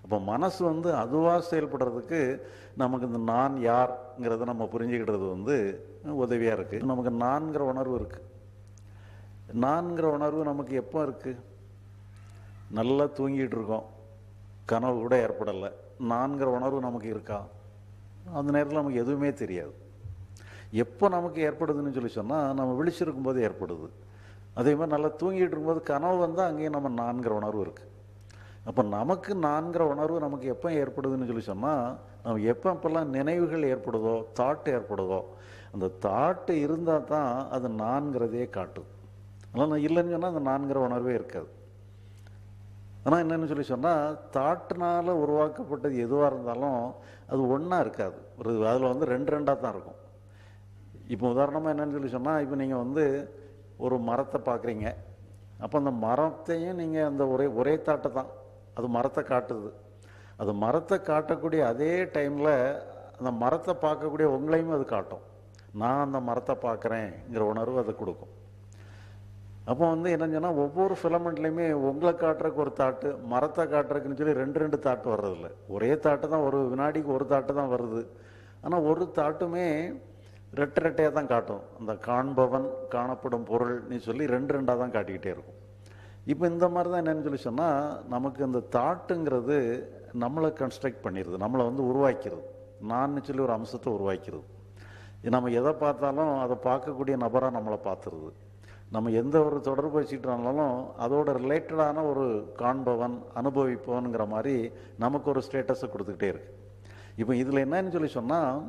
அப்போ மனசு வந்து அதுவாக செயல்படுறதுக்கு நமக்கு இந்த நான் யார்ங்கிறத நம்ம புரிஞ்சுக்கிட்டது வந்து உதவியாக இருக்குது நமக்கு நான்கிற உணர்வு இருக்குது நான்கிற உணர்வு நமக்கு எப்போ இருக்குது நல்லா தூங்கிட்டு இருக்கோம் கனவு கூட ஏற்படலை நான்கிற உணர்வு நமக்கு இருக்கா அந்த நேரத்தில் நமக்கு எதுவுமே தெரியாது எப்போ நமக்கு ஏற்படுதுன்னு சொல்லி சொன்னால் நம்ம விழிச்சிருக்கும் போது ஏற்படுது அதே மாதிரி நல்லா தூங்கிட்டு இருக்கும்போது கனவு வந்தால் அங்கேயும் நம்ம நான்கிற உணர்வு இருக்குது அப்போ நமக்கு நான்கிற உணர்வு நமக்கு எப்போ ஏற்படுதுன்னு சொல்லி சொன்னால் நம்ம எப்போ எப்பெல்லாம் நினைவுகள் ஏற்படுதோ தாட் ஏற்படுதோ அந்த தாட்டு இருந்தால் தான் அது நான்கிறதே காட்டுது அதனால் நான் இல்லைன்னு சொன்னால் அந்த நான்கிற உணர்வே இருக்காது ஆனால் என்னன்னு சொல்லி சொன்னால் தாட்டுனால உருவாக்கப்பட்டது எதுவாக இருந்தாலும் அது ஒன்றா இருக்காது ஒரு அதில் வந்து ரெண்டு ரெண்டாக தான் இருக்கும் இப்போ உதாரணமாக என்னன்னு சொல்லி சொன்னால் இப்போ நீங்கள் வந்து ஒரு மரத்தை பார்க்குறீங்க அப்போ அந்த மரத்தையும் நீங்கள் அந்த ஒரே ஒரே தாட்டை தான் அது மரத்தை காட்டுது அது மரத்தை காட்டக்கூடிய அதே டைமில் அந்த மரத்தை பார்க்கக்கூடிய உங்களையும் அது காட்டும் நான் அந்த மரத்தை பார்க்குறேங்கிற உணர்வு அதை கொடுக்கும் அப்போ வந்து என்னன்னு சொன்னால் ஒவ்வொரு ஃபிலமெண்ட்லேயுமே உங்களை காட்டுறதுக்கு ஒரு தாட்டு மரத்தை காட்டுறதுக்குன்னு சொல்லி ரெண்டு ரெண்டு தாட்டு வர்றதில்ல ஒரே தாட்டு தான் ஒரு வினாடிக்கு ஒரு தாட்டு தான் வருது ஆனால் ஒரு தாட்டுமே ரெட்டை ரெட்டையாக தான் காட்டும் அந்த காண்பவன் காணப்படும் பொருள்னு சொல்லி ரெண்டு ரெண்டாக தான் காட்டிக்கிட்டே இருக்கும் இப்போ இந்த மாதிரி தான் என்னன்னு சொல்லி சொன்னால் நமக்கு அந்த தாட்டுங்கிறது நம்மளை கன்ஸ்ட்ரக்ட் பண்ணிடுது நம்மளை வந்து உருவாக்கிறது நான் சொல்லி ஒரு அம்சத்தை உருவாக்கிறது நம்ம எதை பார்த்தாலும் அதை பார்க்கக்கூடிய நபராக நம்மளை பார்த்துருது நம்ம எந்த ஒரு தொடர்பு வச்சுக்கிட்டாலும் அதோட ரிலேட்டடான ஒரு காண்பவன் அனுபவிப்பவனுங்கிற மாதிரி நமக்கு ஒரு ஸ்டேட்டஸை கொடுத்துக்கிட்டே இருக்கு இப்போ இதில் என்னன்னு சொல்லி சொன்னால்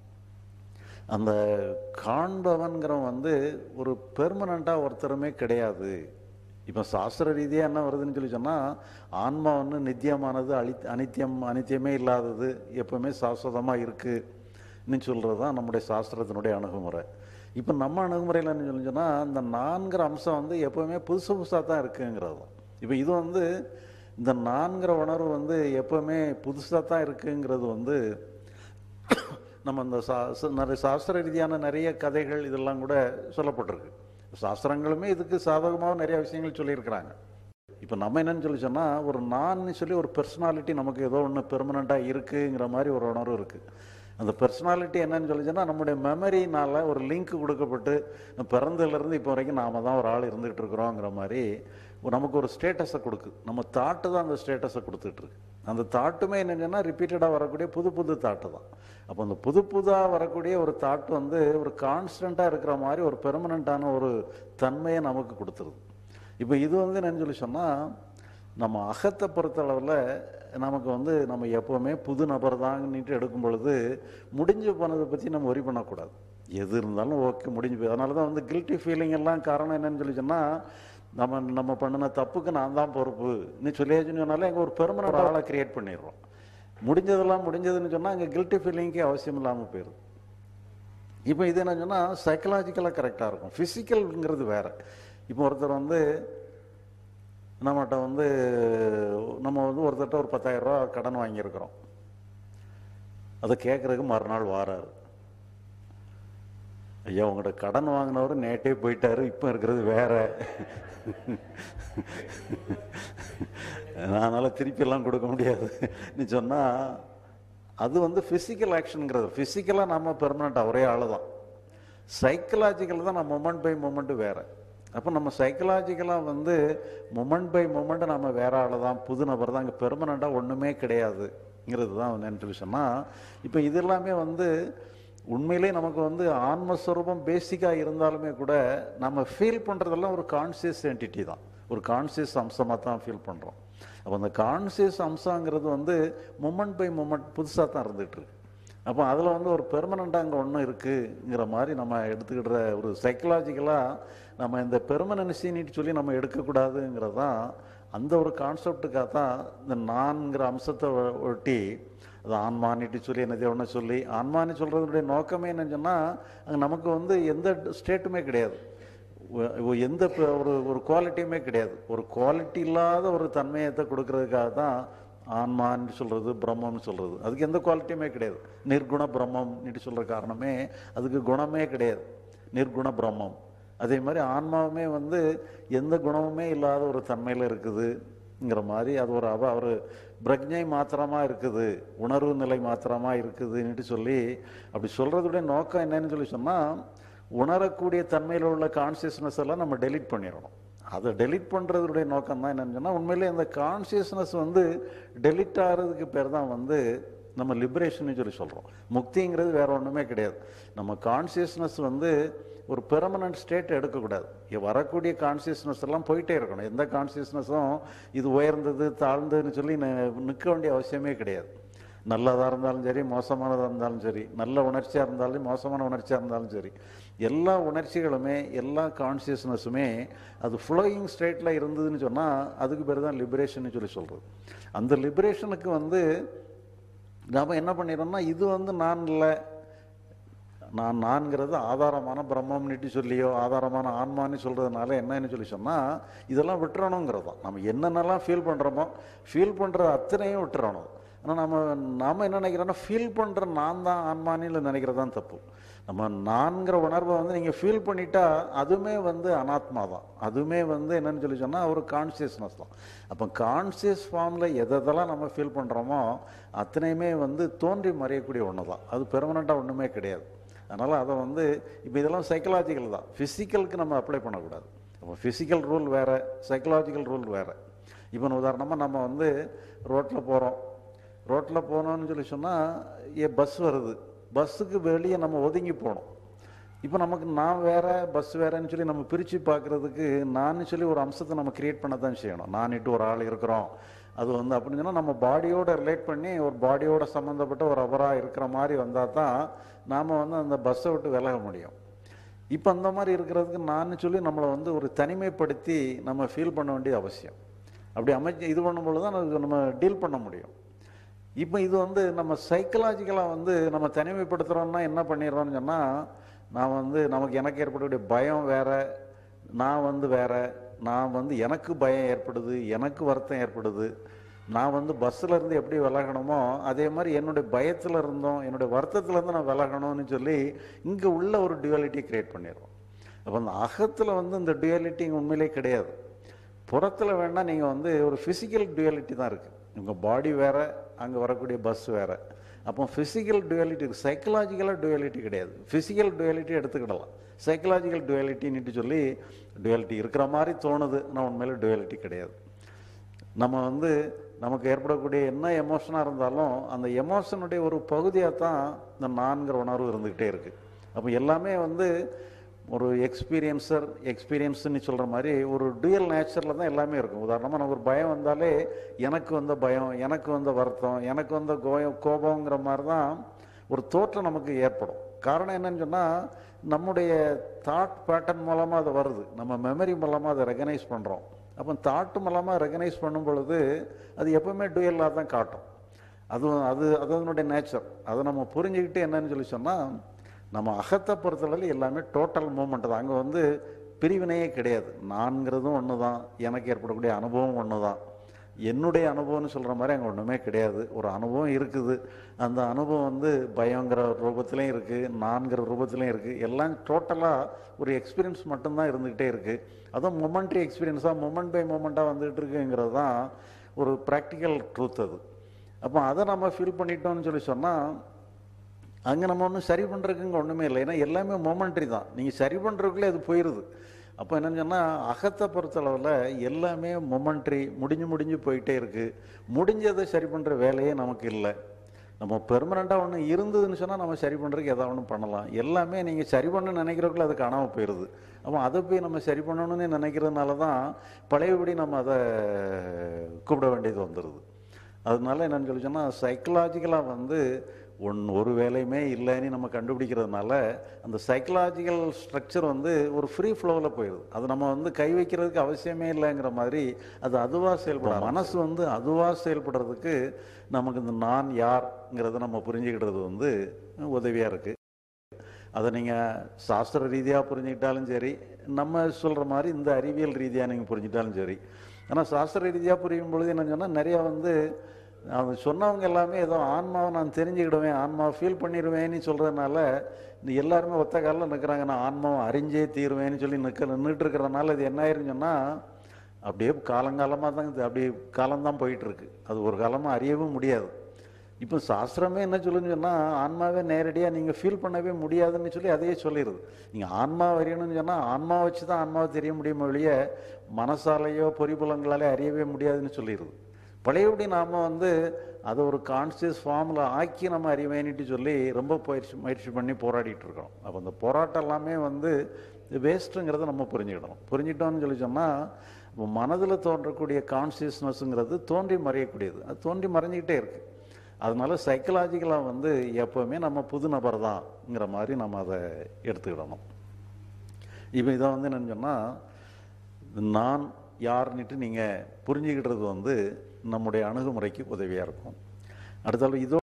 அந்த காண்பவன்கிறவன் வந்து ஒரு பெர்மனண்ட்டாக ஒருத்தருமே கிடையாது இப்போ சாஸ்திர ரீதியாக என்ன வருதுன்னு சொல்லி சொன்னால் ஆன்மா வந்து நித்தியமானது அழி அனித்தியம் அனித்தியமே இல்லாதது எப்பவுமே சாஸ்வதமாக இருக்குன்னு சொல்கிறது தான் நம்முடைய சாஸ்திரத்தினுடைய அணுகுமுறை இப்போ நம்ம அணுகுமுறையில் என்ன சொல்லி சொன்னால் அந்த நான்கிற அம்சம் வந்து எப்பவுமே புதுசு புதுசாக தான் இருக்குங்கிறது தான் இப்போ இது வந்து இந்த நான்கிற உணர்வு வந்து எப்பவுமே புதுசாக தான் இருக்குங்கிறது வந்து நம்ம அந்த சா ச- நிறைய சாஸ்திர ரீதியான நிறைய கதைகள் இதெல்லாம் கூட சொல்லப்பட்டிருக்கு சாஸ்திரங்களுமே இதுக்கு சாதகமாக நிறைய விஷயங்கள் சொல்லியிருக்கிறாங்க இப்போ நம்ம என்னன்னு சொல்லி சொன்னால் ஒரு நான் சொல்லி ஒரு பர்சனாலிட்டி நமக்கு ஏதோ ஒன்று பெர்மனண்ட்டாக இருக்குங்கிற மாதிரி ஒரு உணர்வு இருக்குது அந்த பர்சனாலிட்டி என்னன்னு சொல்லி சொன்னால் நம்முடைய மெமரினால ஒரு லிங்க் கொடுக்கப்பட்டு நம்ம பிறந்ததுலேருந்து இப்போ வரைக்கும் நாம தான் ஒரு ஆள் இருந்துகிட்டு இருக்கிறோங்கிற மாதிரி ஒரு நமக்கு ஒரு ஸ்டேட்டஸை கொடுக்குது நம்ம தாட்டு தான் அந்த ஸ்டேட்டஸை கொடுத்துட்டு இருக்கு அந்த தாட்டுமே என்னன்னா ரிப்பீட்டடாக வரக்கூடிய புது புது தாட்டு தான் அப்போ அந்த புது புதாக வரக்கூடிய ஒரு தாட்டு வந்து ஒரு கான்ஸ்டண்ட்டாக இருக்கிற மாதிரி ஒரு பெர்மனண்ட்டான ஒரு தன்மையை நமக்கு கொடுத்துருது இப்போ இது வந்து என்னன்னு சொல்லி சொன்னால் நம்ம அகத்தை பொறுத்தளவில் நமக்கு வந்து நம்ம எப்போவுமே புது நபர் தாங்கன்னுட்டு எடுக்கும் பொழுது முடிஞ்சு போனதை பற்றி நம்ம ஒரி பண்ணக்கூடாது எது இருந்தாலும் ஓகே முடிஞ்சு போய் அதனால தான் வந்து கில்ட்டி ஃபீலிங் எல்லாம் காரணம் என்னன்னு சொல்லி சொன்னால் நம்ம நம்ம பண்ணின தப்புக்கு நான் தான் பொறுப்பு நீ சொல்லியாச்சுன்னு சொன்னாலே எங்கள் ஒரு பெர்மனண்ட் ஆளை கிரியேட் பண்ணிடுறோம் முடிஞ்சதெல்லாம் முடிஞ்சதுன்னு சொன்னால் அங்கே கில்ட்டி ஃபீலிங்கே அவசியம் இல்லாமல் போயிடும் இப்போ இது என்ன சொன்னால் சைக்கலாஜிக்கலாக கரெக்டாக இருக்கும் ஃபிசிக்கல்ங்கிறது வேற இப்போ ஒருத்தர் வந்து நம்மகிட்ட வந்து நம்ம வந்து ஒருத்தர்கிட்ட ஒரு 10000 ரூபா கடன் வாங்கியிருக்கிறோம் அதை கேட்குறதுக்கு மறுநாள் வாராரு ஐயா உங்கள்கிட்ட கடன் வாங்கினவர் நேட்டே போயிட்டாரு இப்போ இருக்கிறது வேற அதனால திருப்பி எல்லாம் கொடுக்க முடியாது நீ சொன்னா அது வந்து ஃபிசிக்கல் ஆக்ஷனுங்கிறது ஃபிசிக்கலாக நம்ம பெர்மனண்ட்டாக ஒரே ஆளு தான் சைக்கலாஜிக்கல் தான் நம்ம மொமெண்ட் பை மொமெண்ட் வேற அப்போ நம்ம சைக்கலாஜிக்கலாக வந்து மொமெண்ட் பை மொமெண்ட் நம்ம வேற ஆளு தான் புது நபர் தான் இங்கே பெர்மனண்ட்டாக ஒன்றுமே கிடையாதுங்கிறது தான் என்னன்னு சொல்லி சொன்னால் இப்போ இது எல்லாமே வந்து உண்மையிலே நமக்கு வந்து ஆன்மஸ்வரூபம் பேசிக்காக இருந்தாலுமே கூட நம்ம ஃபீல் பண்ணுறதெல்லாம் ஒரு கான்சியஸ் என்டிட்டி தான் ஒரு கான்சியஸ் அம்சமாக தான் ஃபீல் பண்ணுறோம் அப்போ அந்த கான்சியஸ் அம்சங்கிறது வந்து மொமெண்ட் பை மொமெண்ட் புதுசாக தான் இருந்துகிட்டு இருக்கு அப்போ அதில் வந்து ஒரு பெர்மனண்ட்டாக அங்கே ஒன்றும் இருக்குங்கிற மாதிரி நம்ம எடுத்துக்கிற ஒரு சைக்கலாஜிக்கலாக நம்ம இந்த பெர்மனன்சின்னு சொல்லி நம்ம எடுக்கக்கூடாதுங்கிறது தான் அந்த ஒரு கான்செப்டுக்காக தான் இந்த நான்கிற அம்சத்தை ஒ- ஒட்டி அது ஆன்மானிட்டு சொல்லி என்னதையோ ஒன்று சொல்லி ஆன்மான்னு சொல்கிறதுடைய நோக்கமே என்னன்னு சொன்னால் அங்கே நமக்கு வந்து எந்த ஸ்டேட்டுமே கிடையாது ஒ- ஒ- எந்த ப- ஒரு ஒரு குவாலிட்டியுமே கிடையாது ஒரு குவாலிட்டி இல்லாத ஒரு தன்மையத்தை கொடுக்கறதுக்காக தான் ஆன்மான்னு சொல்கிறது பிரம்மம்னு சொல்கிறது அதுக்கு எந்த குவாலிட்டியுமே கிடையாது நிர்குண பிரம்மம்னு சொல்கிற காரணமே அதுக்கு குணமே கிடையாது நிர்குண பிரம்மம் அதே மாதிரி ஆன்மாவுமே வந்து எந்த குணமுமே இல்லாத ஒரு தன்மையில் இருக்குதுங்கிற மாதிரி அது ஒரு அவ ஒரு பிரக்ஞை மாத்திரமா இருக்குது உணர்வு நிலை மாத்திரமா இருக்குதுன்னுட்டு சொல்லி அப்படி சொல்றதுடைய நோக்கம் என்னன்னு சொல்லி சொன்னா உணரக்கூடிய தன்மையில் உள்ள கான்சியஸ்னஸ் எல்லாம் நம்ம டெலீட் பண்ணிடணும் அதை டெலீட் பண்ணுறதுடைய நோக்கம் தான் என்னன்னு சொன்னால் உண்மையிலே இந்த கான்சியஸ்னஸ் வந்து டெலீட் ஆகிறதுக்கு பேர் தான் வந்து நம்ம லிபரேஷன் சொல்லி சொல்கிறோம் முக்திங்கிறது வேற ஒன்றுமே கிடையாது நம்ம கான்சியஸ்னஸ் வந்து ஒரு பெர்மனன்ட் ஸ்டேட் எடுக்கக்கூடாது இங்க வரக்கூடிய கான்சியஸ்னஸ் எல்லாம் போயிட்டே இருக்கணும் எந்த கான்சியஸ்னஸும் இது உயர்ந்தது தாழ்ந்ததுன்னு சொல்லி நிற்க வேண்டிய அவசியமே கிடையாது நல்லதாக இருந்தாலும் சரி மோசமானதாக இருந்தாலும் சரி நல்ல உணர்ச்சியாக இருந்தாலும் மோசமான உணர்ச்சியாக இருந்தாலும் சரி எல்லா உணர்ச்சிகளுமே எல்லா கான்சியஸ்னஸுமே அது ஃப்ளோயிங் ஸ்டேட்டில் இருந்ததுன்னு சொன்னால் அதுக்கு பேர் தான் லிபரேஷன் சொல்லி சொல்கிறது அந்த லிபரேஷனுக்கு வந்து நாம் என்ன பண்ணிடுறோம்னா இது வந்து நான் இல்லை நான் நான்கிறது ஆதாரமான பிரம்மம்னுட்டு சொல்லியோ ஆதாரமான ஆன்மான்னு சொல்கிறதுனால என்னன்னு சொல்லி சொன்னால் இதெல்லாம் விட்டுறணுங்கிறது தான் நம்ம என்னென்னலாம் ஃபீல் பண்ணுறோமோ ஃபீல் பண்ணுற அத்தனையும் விட்டுறணும் ஆனால் நம்ம நாம் என்ன நினைக்கிறோன்னா ஃபீல் பண்ணுற நான் தான் ஆன்மானின்னு நினைக்கிறது தான் தப்பு நம்ம நான்கிற உணர்வை வந்து நீங்கள் ஃபீல் பண்ணிட்டா அதுவுமே வந்து அனாத்மா தான் அதுவுமே வந்து என்னன்னு சொல்லி சொன்னால் ஒரு கான்சியஸ்னஸ் தான் அப்போ கான்சியஸ் ஃபார்மில் எதெல்லாம் நம்ம ஃபீல் பண்ணுறோமோ அத்தனையுமே வந்து தோன்றி மறையக்கூடிய ஒன்று தான் அது பெர்மனண்ட்டாக ஒன்றுமே கிடையாது அதனால் அதை வந்து இப்போ இதெல்லாம் சைக்கலாஜிக்கல் தான் ஃபிசிக்கலுக்கு நம்ம அப்ளை பண்ணக்கூடாது அப்போ ஃபிசிக்கல் ரூல் வேறு சைக்கலாஜிக்கல் ரூல் வேறு இப்போ உதாரணமாக நம்ம வந்து ரோட்டில் போகிறோம் ரோட்டில் போனோம்னு சொல்லி சொன்னால் ஏ பஸ் வருது பஸ்ஸுக்கு வெளியே நம்ம ஒதுங்கி போகணும் இப்போ நமக்கு நான் வேற பஸ் வேறன்னு சொல்லி நம்ம பிரித்து பார்க்குறதுக்கு நான் சொல்லி ஒரு அம்சத்தை நம்ம கிரியேட் பண்ண தான் செய்யணும் நான்ட்டு ஒரு ஆள் இருக்கிறோம் அது வந்து அப்படின்னு சொன்னால் நம்ம பாடியோட ரிலேட் பண்ணி ஒரு பாடியோட சம்மந்தப்பட்ட ஒரு அவராக இருக்கிற மாதிரி வந்தால் தான் நாம் வந்து அந்த பஸ்ஸை விட்டு விலக முடியும் இப்போ அந்த மாதிரி இருக்கிறதுக்கு நான் சொல்லி நம்மளை வந்து ஒரு தனிமைப்படுத்தி நம்ம ஃபீல் பண்ண வேண்டிய அவசியம் அப்படி அமைச்சு இது பண்ணும்பொழுது தான் அது நம்ம டீல் பண்ண முடியும் இப்போ இது வந்து நம்ம சைக்கலாஜிக்கலாக வந்து நம்ம தனிமைப்படுத்துகிறோம்னா என்ன பண்ணிடுறோம்னு சொன்னால் நான் வந்து நமக்கு எனக்கு ஏற்படக்கூடிய பயம் வேற நான் வந்து வேற நான் வந்து எனக்கு பயம் ஏற்படுது எனக்கு வருத்தம் ஏற்படுது நான் வந்து பஸ்ஸில் இருந்து எப்படி விலகணுமோ அதே மாதிரி என்னுடைய பயத்தில் இருந்தோம் என்னுடைய வருத்தத்துல இருந்து நான் விலகணும்னு சொல்லி இங்கே உள்ள ஒரு டுவாலிட்டி கிரியேட் பண்ணிடுறோம் அப்போ அந்த அகத்தில் வந்து இந்த டுவாலிட்டி உண்மையிலே கிடையாது புறத்தில் வேணால் நீங்கள் வந்து ஒரு ஃபிசிக்கல் டுவாலிட்டி தான் இருக்குது உங்கள் பாடி வேற அங்கே வரக்கூடிய பஸ் வேற அப்போ ஃபிசிக்கல் டுவாலிட்டி இருக்குது சைக்கலாஜிக்கலாக டுவாலிட்டி கிடையாது ஃபிசிக்கல் டுவாலிட்டி எடுத்துக்கிடலாம் சைக்கலாஜிக்கல் டுவாலிட்டின்னுட்டு சொல்லி டுவாலிட்டி இருக்கிற மாதிரி தோணுது ஆனால் உண்மையில டுவாலிட்டி கிடையாது நம்ம வந்து நமக்கு ஏற்படக்கூடிய என்ன எமோஷனாக இருந்தாலும் அந்த எமோஷனுடைய ஒரு பகுதியாக தான் இந்த நான்கிற உணர்வு இருந்துக்கிட்டே இருக்குது அப்போ எல்லாமே வந்து ஒரு எக்ஸ்பீரியன்சர் எக்ஸ்பீரியன்ஸ்னு சொல்கிற மாதிரி ஒரு டுயல் நேச்சரில் தான் எல்லாமே இருக்கும் உதாரணமாக நமக்கு ஒரு பயம் வந்தாலே எனக்கு வந்த பயம் எனக்கு வந்த வருத்தம் எனக்கு வந்த கோயம் கோபங்கிற மாதிரி தான் ஒரு தோற்றம் நமக்கு ஏற்படும் காரணம் என்னன்னு சொன்னால் நம்முடைய தாட் பேட்டர்ன் மூலமாக அது வருது நம்ம மெமரி மூலமாக அதை ரெகனைஸ் பண்ணுறோம் அப்போ தாட்டு மூலமாக ரெகனைஸ் பண்ணும் பொழுது அது எப்பவுமே டுயலாக தான் காட்டும் அதுவும் அது அது அதனுடைய நேச்சர் அதை நம்ம புரிஞ்சுக்கிட்டு என்னன்னு சொல்லி சொன்னால் நம்ம அகத்தை பொறுத்தளவில் எல்லாமே டோட்டல் மூமெண்ட் தான் அங்கே வந்து பிரிவினையே கிடையாது நான்கிறதும் ஒன்று தான் எனக்கு ஏற்படக்கூடிய அனுபவம் ஒன்று தான் என்னுடைய அனுபவம்னு சொல்கிற மாதிரி அங்கே ஒன்றுமே கிடையாது ஒரு அனுபவம் இருக்குது அந்த அனுபவம் வந்து பயங்கிற ரூபத்துலேயும் இருக்குது நான்கிற ரூபத்துலேயும் இருக்குது எல்லாம் டோட்டலாக ஒரு எக்ஸ்பீரியன்ஸ் மட்டும்தான் இருந்துக்கிட்டே இருக்குது அதுவும் மொமெண்ட்ரி எக்ஸ்பீரியன்ஸாக மொமெண்ட் பை மொமெண்ட்டாக வந்துகிட்டு இருக்குங்கிறது தான் ஒரு ப்ராக்டிக்கல் ட்ரூத் அது அப்போ அதை நம்ம ஃபீல் பண்ணிட்டோம்னு சொல்லி சொன்னால் அங்கே நம்ம ஒன்றும் சரி பண்ணுறதுக்குங்க ஒன்றுமே இல்லை ஏன்னா எல்லாமே மொமெண்ட்ரி தான் நீங்கள் சரி பண்ணுறதுக்குள்ளே அது போயிடுது அப்போ என்னன்னு சொன்னால் அகத்தை பொறுத்தளவில் எல்லாமே மொமெண்ட்ரி முடிஞ்சு முடிஞ்சு போயிட்டே இருக்குது முடிஞ்சதை சரி பண்ணுற வேலையே நமக்கு இல்லை நம்ம பெர்மனண்ட்டாக ஒன்று இருந்ததுன்னு சொன்னால் நம்ம சரி பண்ணுறதுக்கு எதாவது ஒன்று பண்ணலாம் எல்லாமே நீங்கள் சரி பண்ண நினைக்கிறதுக்குள்ள அது காணாமல் போயிடுது அப்போ அதை போய் நம்ம சரி பண்ணணும்னு நினைக்கிறதுனால தான் பழையபடி நம்ம அதை கூப்பிட வேண்டியது வந்துடுது அதனால என்னன்னு சொல்லி சொன்னால் சைக்கலாஜிக்கலாக வந்து ஒன் ஒரு வேலையுமே இல்லைன்னு நம்ம கண்டுபிடிக்கிறதுனால அந்த சைக்கலாஜிக்கல் ஸ்ட்ரக்சர் வந்து ஒரு ஃப்ரீ ஃப்ளோவில் போயிடுது அது நம்ம வந்து கை வைக்கிறதுக்கு அவசியமே இல்லைங்கிற மாதிரி அது அதுவாக செயல்படும் மனசு வந்து அதுவாக செயல்படுறதுக்கு நமக்கு இந்த நான் யார்ங்கிறத நம்ம புரிஞ்சுக்கிட்டது வந்து உதவியாக இருக்குது அதை நீங்கள் சாஸ்திர ரீதியாக புரிஞ்சுக்கிட்டாலும் சரி நம்ம சொல்கிற மாதிரி இந்த அறிவியல் ரீதியாக நீங்கள் புரிஞ்சுக்கிட்டாலும் சரி ஆனால் சாஸ்திர ரீதியாக புரியும் பொழுது என்ன சொன்னால் நிறையா வந்து அவங்க சொன்னவங்க எல்லாமே ஏதோ ஆன்மாவை நான் தெரிஞ்சுக்கிடுவேன் ஆன்மாவை ஃபீல் பண்ணிடுவேன்னு சொல்கிறதுனால இந்த எல்லாருமே ஒத்த காலில் நிற்கிறாங்க நான் ஆன்மாவை அறிஞ்சே தீருவேன்னு சொல்லி நிற்க நின்றுட்டு இருக்கிறதுனால இது என்ன ஆயிருன்னு சொன்னால் அப்படியே காலங்காலமாக தான் இது அப்படியே காலம்தான் போயிட்டு இருக்கு அது ஒரு காலமாக அறியவும் முடியாது இப்போ சாஸ்திரமே என்ன சொல்லுன்னு சொன்னால் ஆன்மாவே நேரடியாக நீங்கள் ஃபீல் பண்ணவே முடியாதுன்னு சொல்லி அதையே சொல்லிடுது நீங்கள் ஆன்மா அறியணும்னு சொன்னால் ஆன்மா வச்சு தான் ஆன்மாவை தெரிய முடியுமே ஒழிய மனசாலையோ பொறிபுலங்களாலே அறியவே முடியாதுன்னு சொல்லிடுது பழையபடி நாம் வந்து அதை ஒரு கான்சியஸ் ஃபார்மில் ஆக்கி நம்ம அறிவேன்னுட்டு சொல்லி ரொம்ப பயிற்சி முயற்சி பண்ணி போராடிட்டு இருக்கோம் அப்போ அந்த போராட்டம் எல்லாமே வந்து வேஸ்ட்டுங்கிறத நம்ம புரிஞ்சுக்கிடணும் புரிஞ்சிட்டோம்னு சொல்லி சொன்னால் இப்போ மனதில் தோன்றக்கூடிய கான்சியஸ்னஸ்ங்கிறது தோன்றி மறையக்கூடியது அது தோன்றி மறைஞ்சிக்கிட்டே இருக்குது அதனால சைக்கலாஜிக்கலாக வந்து எப்போவுமே நம்ம புது நபர் தான்ங்கிற மாதிரி நம்ம அதை எடுத்துக்கிடணும் இப்போ இதை வந்து என்னன்னு சொன்னால் நான் யாருன்னுட்டு நீங்கள் புரிஞ்சுக்கிட்டது வந்து நம்முடைய அணுகுமுறைக்கு உதவியாக இருக்கும் அடுத்தாலும் இதோ